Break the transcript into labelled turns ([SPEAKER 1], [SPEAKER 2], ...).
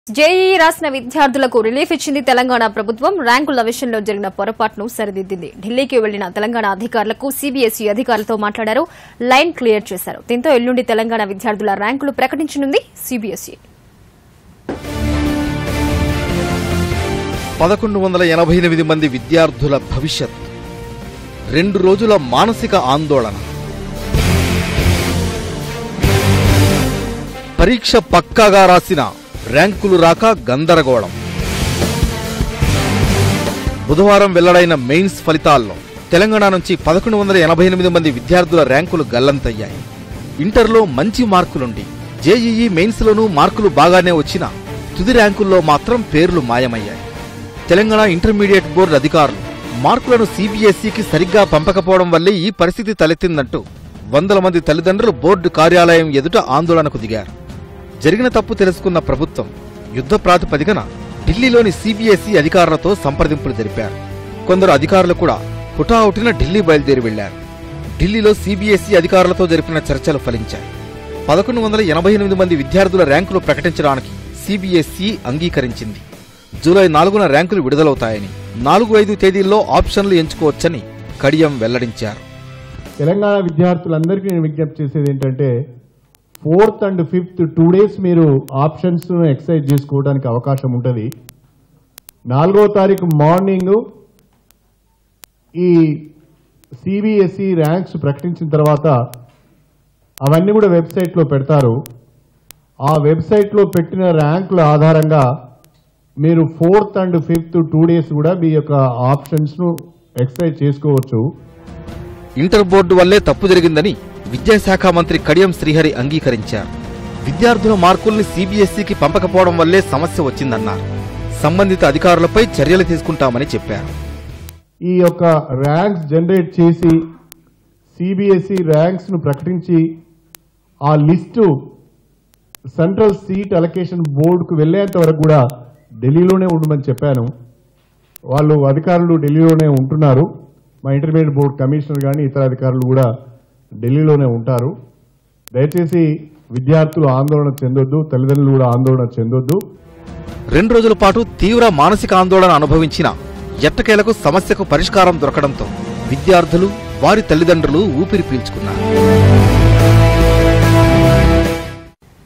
[SPEAKER 1] JEE రాసిన విద్యార్థులకు relief ఇచ్చింది తెలంగాణ ప్రభుత్వం ర్యాంకుల విషయంలో జరిగిన పొరపాటును సరిదిద్దింది ఢిల్లీకి వెళ్లిన తెలంగాణ అధికారులకు సీబీఎస్ఈ అధికారులతో మాట్లాడారు లైన్ క్లియర్ చేశారు దీంతో ఎల్లుండి తెలంగాణ విద్యార్థుల ర్యాంకులు ప్రకటించనుంది సీబీఎస్ఈ
[SPEAKER 2] పదకొండు వందల ఎనభై ఎనిమిది మంది విద్యార్థుల భవిష్యత్ రెండు రోజుల మానసిక ఆందోళన పరీక్ష పక్కాగా రాసిన ర్యాంకులు రాక గందరగోళం బుధవారం వెల్లడైన మెయిన్స్ ఫలితాల్లో తెలంగాణ నుంచి పదకొండు వందల ఎనభై ఎనిమిది మంది విద్యార్థుల ర్యాంకులు గల్లంతయ్యాయి ఇంటర్లో మంచి మార్కులుండి జేఈఈ మెయిన్స్లోనూ మార్కులు బాగానే వచ్చినా తుది ర్యాంకుల్లో మాత్రం పేర్లు మాయమయ్యాయి తెలంగాణ ఇంటర్మీడియట్ బోర్డు అధికారులు మార్కులను సీబీఎస్ఈకి సరిగ్గా పంపకపోవడం వల్లే ఈ పరిస్థితి తలెత్తిందంటూ వందల మంది తల్లిదండ్రులు బోర్డు కార్యాలయం ఎదుట ఆందోళనకు దిగారు జరిగిన తప్పు తెలుసుకున్న ప్రభుత్వం యుద్ధ ప్రాతిపదికన ఢిల్లీలోని సీబీఎస్ఈ అధికారులతో సంప్రదింపులు జరిపారు కొందరు అధికారులు కూడా హుటాహుటిన ఢిల్లీ బయలుదేరి వెళ్లారు ఢిల్లీలో సీబీఎస్ఈ అధికారులతో జరిపిన చర్చలు ఫలించాయి పదకొండు వందల ఎనభై ఎనిమిది మంది విద్యార్థుల ర్యాంకులు ప్రకటించడానికి సీబీఎస్ఈ అంగీకరించింది జూలై నాలుగున ర్యాంకులు విడుదలవుతాయని నాలుగు ఐదు తేదీల్లో ఆప్షన్లు ఎంచుకోవచ్చని కడియం వెల్లడించారు
[SPEAKER 3] తెలంగాణ విద్యార్థులందరికీ నేను విజ్ఞప్తి చేసేది ఏంటంటే fourth and fifth two days మీరు ఆప్షన్స్ ఎక్సైజ్ చేసుకోవడానికి అవకాశం ఉంటుంది నాలుగో తారీఖు మార్నింగ్ ఈ సిబిఎస్ఈ ర్యాంక్స్ ప్రకటించిన తర్వాత అవన్నీ కూడా వెబ్సైట్లో పెడతారు ఆ వెబ్సైట్లో పెట్టిన ర్యాంకుల ఆధారంగా మీరు fourth and fifth two days కూడా మీ యొక్క ఆప్షన్స్ను ఎక్సైజ్ చేసుకోవచ్చు
[SPEAKER 2] ఇంటర్ బోర్డు వల్లే తప్పు జరిగిందని విద్యాశాఖ మంత్రి కడియం శ్రీహరి అంగీకరించారు విద్యార్థుల మార్కుల్ని సీబీఎస్ఈకి పంపకపోవడం వల్లే సమస్య వచ్చిందన్నారు సంబంధిత అధికారులపై చర్యలు తీసుకుంటామని చెప్పారు
[SPEAKER 3] ఈ యొక్క ర్యాంక్స్ జనరేట్ చేసి సిబిఎస్ఈ ర్యాంక్స్ను ప్రకటించి ఆ లిస్టు సెంట్రల్ సీట్ అలొకేషన్ బోర్డుకు వెళ్ళేంత వరకు కూడా ఢిల్లీలోనే ఉండమని చెప్పాను వాళ్ళు అధికారులు ఢిల్లీలోనే ఉంటున్నారు మా ఇంటర్మీడియట్ బోర్డు కమిషనర్ కానీ ఇతర అధికారులు కూడా ఢిల్లీలోనే ఉంటారు దయచేసి విద్యార్థులు ఆందోళన చెందొద్దు తల్లిదండ్రులు కూడా ఆందోళన చెందొద్దు
[SPEAKER 2] రెండు రోజుల పాటు తీవ్ర మానసిక ఆందోళన అనుభవించిన ఎట్టకేలకు సమస్యకు పరిష్కారం దొరకడంతో విద్యార్థులు వారి తల్లిదండ్రులు ఊపిరి పీల్చుకున్నారు